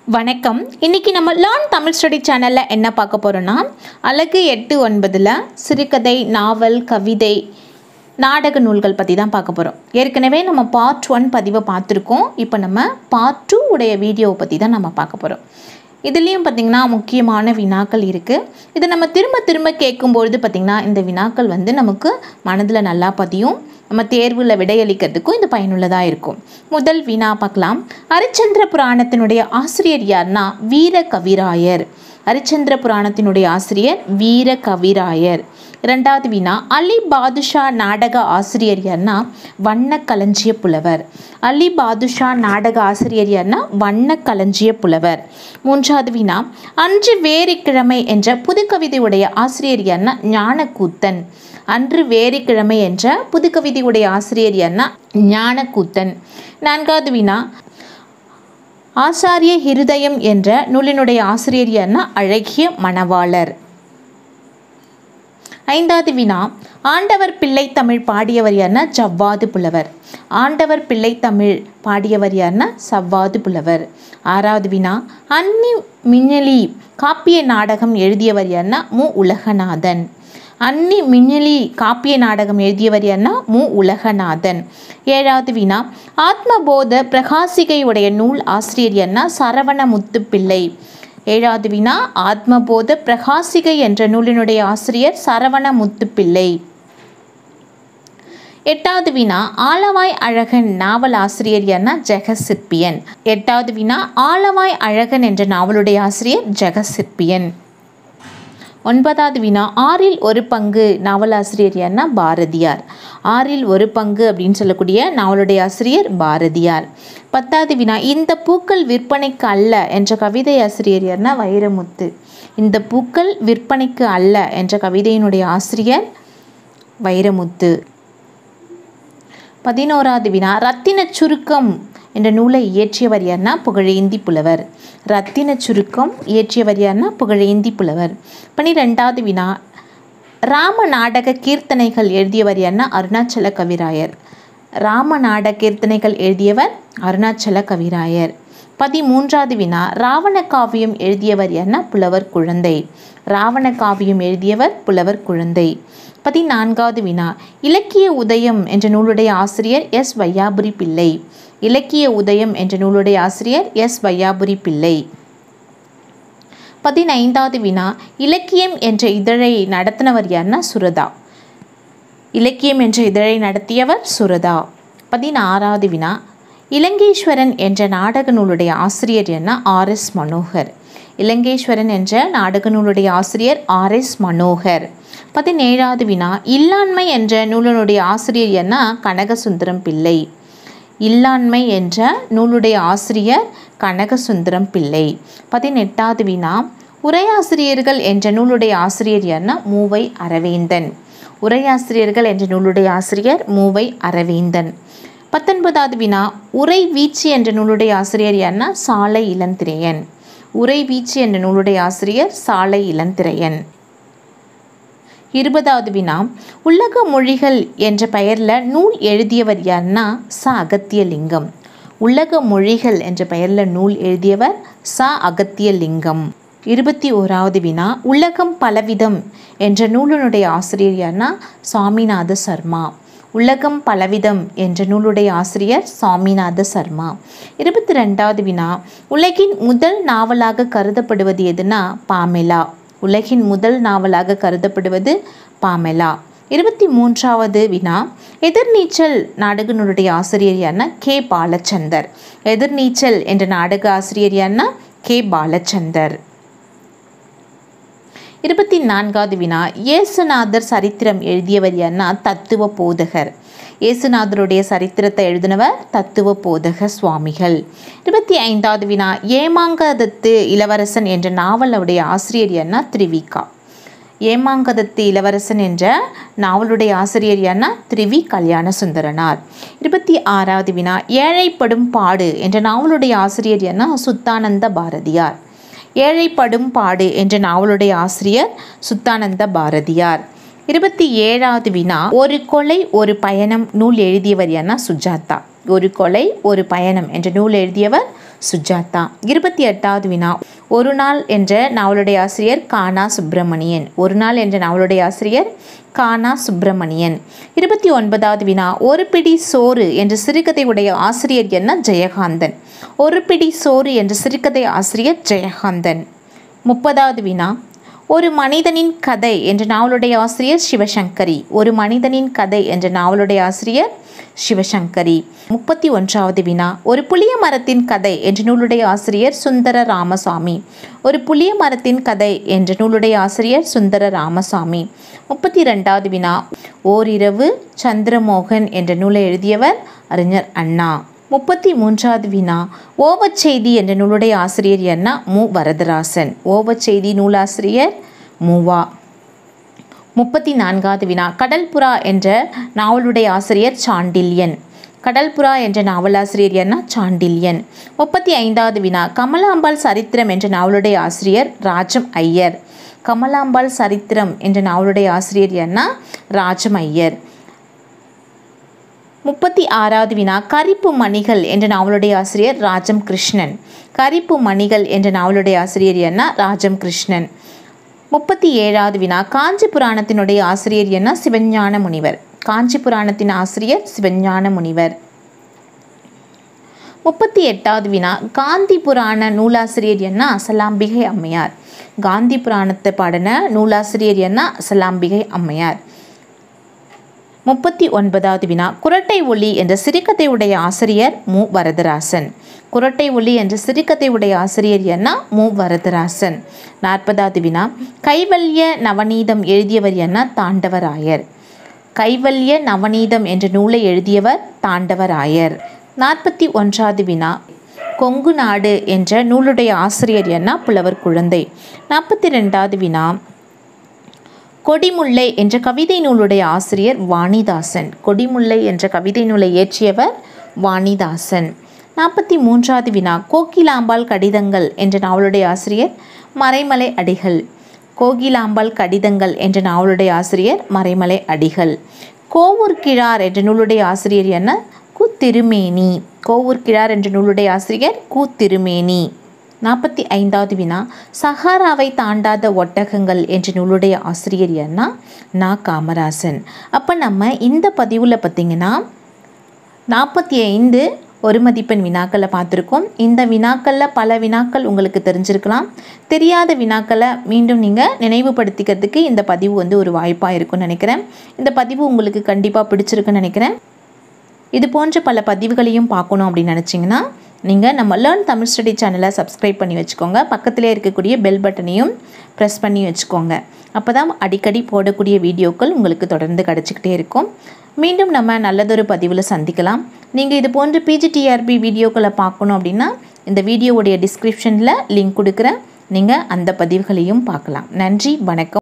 வணக்கம் இன்னைக்கு நம்ம லேர்ன் தமிழ் ஸ்டடி சேனலில் என்ன பார்க்க போகிறோன்னா அழகு எட்டு ஒன்பதில் சிறுகதை நாவல் கவிதை நாடக நூல்கள் பற்றி தான் பார்க்க போகிறோம் ஏற்கனவே நம்ம பார்ட் ஒன் பதிவை பார்த்துருக்கோம் இப்போ நம்ம பார்ட் டூ உடைய வீடியோவை பற்றி தான் நம்ம பார்க்க போகிறோம் இதுலேயும் பார்த்திங்கன்னா முக்கியமான வினாக்கள் இருக்குது இதை நம்ம திரும்ப திரும்ப கேட்கும்பொழுது பார்த்திங்கன்னா இந்த வினாக்கள் வந்து நமக்கு மனதில் நல்லா பதியும் நம்ம தேர்வில் விடையளிக்கிறதுக்கும் இது பயனுள்ளதாக இருக்கும் முதல் வினா பார்க்கலாம் ஹரிச்சந்திர புராணத்தினுடைய ஆசிரியர் யார்னா வீர கவிராயர் ஹரிச்சந்திர புராணத்தினுடைய ஆசிரியர் வீர கவிராயர் இரண்டாவது வினா அலி பாதுஷா நாடக ஆசிரியர் யார்னா வண்ண களஞ்சிய புலவர் அலி பாதுஷா நாடக ஆசிரியர் யார்னா வண்ண களஞ்சிய புலவர் மூன்றாவது வினா அன்று வேறு கிழமை என்ற புதுக்கவிதையுடைய ஆசிரியர் யார்னா ஞானக்கூத்தன் அன்று வேறு கிழமை என்ற புதுக்கவிதையுடைய ஆசிரியர் யார்னா ஞானக்கூத்தன் நான்காவது வினா ஆசாரிய ஹிருதயம் என்ற நூலினுடைய ஆசிரியர் யார்னா அழகிய மணவாளர் ஐந்தாவது வினா ஆண்டவர் பிள்ளை தமிழ் பாடியவர் யார்னா ஜவ்வாது புலவர் ஆண்டவர் பிள்ளை தமிழ் பாடியவர் யார்னா சவ்வாது புலவர் ஆறாவது வினா அன்னி மின்னலி காப்பிய நாடகம் எழுதியவர் யார்னா மு உலகநாதன் அன்னி மின்னலி காப்பிய நாடகம் எழுதியவர் யார்னா மு உலகநாதன் ஏழாவது வினா ஆத்மபோத பிரகாசிகையுடைய நூல் ஆசிரியர் யார்னா சரவணமுத்து பிள்ளை ஏழாவது வினா ஆத்மபோத பிரகாசிகை என்ற நூலினுடைய ஆசிரியர் சரவணமுத்து பிள்ளை எட்டாவது வினா ஆலவாய் அழகன் நாவல் ஆசிரியர் யார்னா ஜெகசிற்பியன் எட்டாவது வினா ஆலவாய் அழகன் என்ற நாவலுடைய ஆசிரியர் ஜெகசிற்பியன் ஒன்பதாவது வினா ஆறில் ஒரு பங்கு நாவலாசிரியர் யார்னா பாரதியார் ஆறில் ஒரு பங்கு அப்படின்னு சொல்லக்கூடிய நாவலுடைய ஆசிரியர் பாரதியார் பத்தாவது வினா இந்த பூக்கள் விற்பனைக்கு அல்ல என்ற கவிதை ஆசிரியர் யார்னா வைரமுத்து இந்த பூக்கள் விற்பனைக்கு அல்ல என்ற கவிதையினுடைய ஆசிரியர் வைரமுத்து பதினோராவது வினா ரத்தின சுருக்கம் என்ற நூலை இயற்றியவர் யார்னா புகழேந்தி புலவர் ரத்தின சுருக்கம் இயற்றியவர் யார்னா புகழேந்தி புலவர் பனிரெண்டாவது வினா ராம நாடக கீர்த்தனைகள் எழுதியவர் யார்னா அருணாச்சல கவிராயர் ராம நாடக கீர்த்தனைகள் எழுதியவர் அருணாச்சல கவிராயர் பதிமூன்றாவது வினா ராவண காவியம் எழுதியவர் யார்னா புலவர் குழந்தை ராவண காவியம் எழுதியவர் புலவர் குழந்தை பதினான்காவது வினா இலக்கிய உதயம் என்ற நூலுடைய ஆசிரியர் எஸ் வையாபுரி பிள்ளை இலக்கிய உதயம் என்ற நூலுடைய ஆசிரியர் எஸ் வையாபுரி பிள்ளை பதினைந்தாவது வினா இலக்கியம் என்ற இதழை நடத்தினவர் யார்னா சுரதா இலக்கியம் என்ற இதழை நடத்தியவர் சுரதா பதினாறாவது வினா இலங்கேஸ்வரன் என்ற நாடக நூலுடைய ஆசிரியர் என்ன ஆர் எஸ் மனோகர் இலங்கேஸ்வரன் என்ற நாடக நூலுடைய ஆசிரியர் ஆர் எஸ் மனோகர் பதினேழாவது வினா இல்லாண்மை என்ற நூலினுடைய ஆசிரியர் என்ன கனகசுந்தரம் பிள்ளை இல்லாண்மை என்ற நூலுடைய ஆசிரியர் கனகசுந்தரம் பிள்ளை பதினெட்டாவது வினா உரையாசிரியர்கள் என்ற நூலுடைய ஆசிரியர் யார்னா மூவை அரவேந்தன் உரையாசிரியர்கள் என்ற நூலுடைய ஆசிரியர் மூவை அரவேந்தன் பத்தொன்பதாவது வினா உரை வீச்சு என்ற நூலுடைய ஆசிரியர் யார்னா சாலை இளந்திரையன் உரை வீச்சு என்ற நூலுடைய ஆசிரியர் சாலை இளந்திரையன் இருபதாவது வினா உலக மொழிகள் என்ற பெயரில் நூல் எழுதியவர் யார்னா ச அகத்தியலிங்கம் உலக மொழிகள் என்ற பெயரில் நூல் எழுதியவர் ச அகத்தியலிங்கம் இருபத்தி ஓராவது வினா உலகம் பலவிதம் என்ற நூலினுடைய ஆசிரியர் யார்னா சாமிநாத சர்மா உலகம் பலவிதம் என்ற நூலுடைய ஆசிரியர் சாமிநாத சர்மா இருபத்தி ரெண்டாவது வினா உலகின் முதல் நாவலாக கருதப்படுவது எதுனா பாமெலா உலகின் முதல் நாவலாக கருதப்படுவது பாமெலா இருபத்தி மூன்றாவது வினா எதிர்நீச்சல் நாடக நூலுடைய ஆசிரியர் யார்னா கே பாலச்சந்தர் எதிர்நீச்சல் என்ற நாடக ஆசிரியர் யார்னா கே பாலச்சந்தர் இருபத்தி நான்காவது வினா இயேசுநாதர் சரித்திரம் எழுதியவர் யார்னா தத்துவ போதகர் இயேசுநாதருடைய சரித்திரத்தை எழுதினவர் தத்துவ போதக சுவாமிகள் இருபத்தி ஐந்தாவது வினா ஏமாங்கதத்து இளவரசன் என்ற நாவலுடைய ஆசிரியர் யார்னா திரிவிகா ஏமாங்கதத்து இளவரசன் என்ற நாவலுடைய ஆசிரியர் யார்னா திரிவி கல்யாண சுந்தரனார் இருபத்தி ஆறாவது வினா ஏழைப்படும் பாடு என்ற நாவலுடைய ஆசிரியர் யார்னா சுத்தானந்த பாரதியார் ஏழைப்படும் பாடு என்ற நாவலுடைய ஆசிரியர் சுத்தானந்த பாரதியார் இருபத்தி ஏழாவது வினா ஒரு கொலை ஒரு பயணம் நூல் எழுதியவர் யார்னா சுஜாதா ஒரு கொலை ஒரு பயணம் என்ற நூல் எழுதியவர் சுஜாதா இருபத்தி எட்டாவது வினா ஒரு நாள் என்ற நாவலுடைய ஆசிரியர் கானா சுப்பிரமணியன் ஒரு நாள் என்ற நாவலுடைய ஆசிரியர் கானா சுப்பிரமணியன் இருபத்தி ஒன்பதாவது வினா ஒரு பிடி சோறு என்ற சிறுகதை உடைய ஆசிரியர் என்ன ஜெயகாந்தன் ஒரு பிடி சோறு என்ற சிறுகதை ஆசிரியர் ஜெயகாந்தன் முப்பதாவது வினா ஒரு மனிதனின் கதை என்ற நாவலுடைய ஆசிரியர் சிவசங்கரி ஒரு மனிதனின் கதை என்ற நாவலுடைய ஆசிரியர் சிவசங்கரி முப்பத்தி ஒன்றாவது வினா ஒரு புளிய மரத்தின் கதை என்ற நூலுடைய ஆசிரியர் சுந்தர ராமசாமி ஒரு புளிய மரத்தின் கதை என்ற நூலுடைய ஆசிரியர் சுந்தர ராமசாமி முப்பத்தி ரெண்டாவது வினா ஓரிரவு சந்திரமோகன் என்ற நூலை எழுதியவர் அறிஞர் அண்ணா முப்பத்தி மூன்றாவது வினா ஓவச்செய்தி என்ற நூலுடைய ஆசிரியர் என்ன மு வரதராசன் ஓவச்செய்தி நூலாசிரியர் மூவா முப்பத்தி நான்காவது வினா கடல்புறா என்ற நாவலுடைய ஆசிரியர் சாண்டில்யன் கடல்புறா என்ற நாவலாசிரியர் என்ன சாண்டில்யன் முப்பத்தி ஐந்தாவது வினா கமலாம்பாள் சரித்திரம் என்ற நாவலுடைய ஆசிரியர் ராஜம் ஐயர் கமலாம்பாள் சரித்திரம் என்ற நாவலுடைய ஆசிரியர் என்ன ராஜம் ஐயர் முப்பத்தி ஆறாவது வினா கரிப்பு மணிகள் என்ற நாவலுடைய ஆசிரியர் ராஜம் கிருஷ்ணன் கரிப்பு மணிகள் என்ற நாவலுடைய ஆசிரியர் என்ன ராஜம் கிருஷ்ணன் முப்பத்தி ஏழாவது வினா காஞ்சி புராணத்தினுடைய ஆசிரியர் என்ன சிவஞான முனிவர் காஞ்சி புராணத்தின் ஆசிரியர் சிவஞான முனிவர் முப்பத்தி எட்டாவது வினா காந்தி புராண நூலாசிரியர் என்ன அசலாம்பிகை அம்மையார் காந்தி புராணத்தை பாடின நூலாசிரியர் என்ன அசலாம்பிகை அம்மையார் முப்பத்தி ஒன்பதாவது வினா குரட்டை ஒளி என்ற சிறுகதை உடைய ஆசிரியர் மு வரதராசன் குரட்டை ஒளி என்ற சிறுகதை உடைய ஆசிரியர் என்ன மு வரதராசன் நாற்பதாவது வினா கைவல்ய நவநீதம் எழுதியவர் என்ன தாண்டவராயர் கைவல்ய நவநீதம் என்ற நூலை எழுதியவர் தாண்டவராயர் நாற்பத்தி ஒன்றாவது வினா கொங்கு நாடு என்ற நூலுடைய ஆசிரியர் என்ன புலவர் குழந்தை நாற்பத்தி ரெண்டாவது வினா கொடிமுல்லை என்ற கவிதை நூலுடைய ஆசிரியர் வாணிதாசன் கொடிமுல்லை என்ற கவிதை நூலை இயற்றியவர் வாணிதாசன் நாற்பத்தி மூன்றாவது வினா கோகிலாம்பாள் கடிதங்கள் என்ற நாவலுடைய ஆசிரியர் மறைமலை அடிகள் கோகிலாம்பாள் கடிதங்கள் என்ற நாவலுடைய ஆசிரியர் மறைமலை அடிகள் கோவூர் கிழார் என்ற நூலுடைய ஆசிரியர் என்ன கு திருமேனி கோவூர் கிழார் என்ற நூலுடைய ஆசிரியர் கு திருமேனி நாற்பத்தி ஐந்தாவது வினா சஹாராவை தாண்டாத ஒட்டகங்கள் என்ற நூலுடைய ஆசிரியர் என்ன நா காமராசன் அப்போ நம்ம இந்த பதிவில் பார்த்திங்கன்னா நாற்பத்தி ஐந்து ஒரு மதிப்பெண் வினாக்களை பார்த்துருக்கோம் இந்த வினாக்களில் பல வினாக்கள் உங்களுக்கு தெரிஞ்சிருக்கலாம் தெரியாத வினாக்களை மீண்டும் நீங்கள் நினைவுபடுத்திக்கிறதுக்கு இந்த பதிவு வந்து ஒரு வாய்ப்பாக இருக்கும்னு நினைக்கிறேன் இந்த பதிவு உங்களுக்கு கண்டிப்பாக பிடிச்சிருக்குன்னு நினைக்கிறேன் இது போன்ற பல பதிவுகளையும் பார்க்கணும் அப்படின்னு நினச்சிங்கன்னா நீங்கள் நம்ம லேர்ன் தமிழ் ஸ்டடி சேனலை சப்ஸ்கிரைப் பண்ணி வச்சுக்கோங்க பக்கத்திலே இருக்கக்கூடிய பெல் பட்டனையும் ப்ரெஸ் பண்ணி வச்சுக்கோங்க அப்போ தான் அடிக்கடி போடக்கூடிய வீடியோக்கள் உங்களுக்கு தொடர்ந்து கிடச்சிக்கிட்டே இருக்கும் மீண்டும் நம்ம நல்லதொரு பதிவில் சந்திக்கலாம் நீங்கள் இது போன்ற பிஜிடிஆர்பி வீடியோக்களை பார்க்கணும் அப்படின்னா இந்த வீடியோவுடைய டிஸ்கிரிப்ஷனில் லிங்க் கொடுக்குறேன் நீங்கள் அந்த பதிவுகளையும் பார்க்கலாம் நன்றி வணக்கம்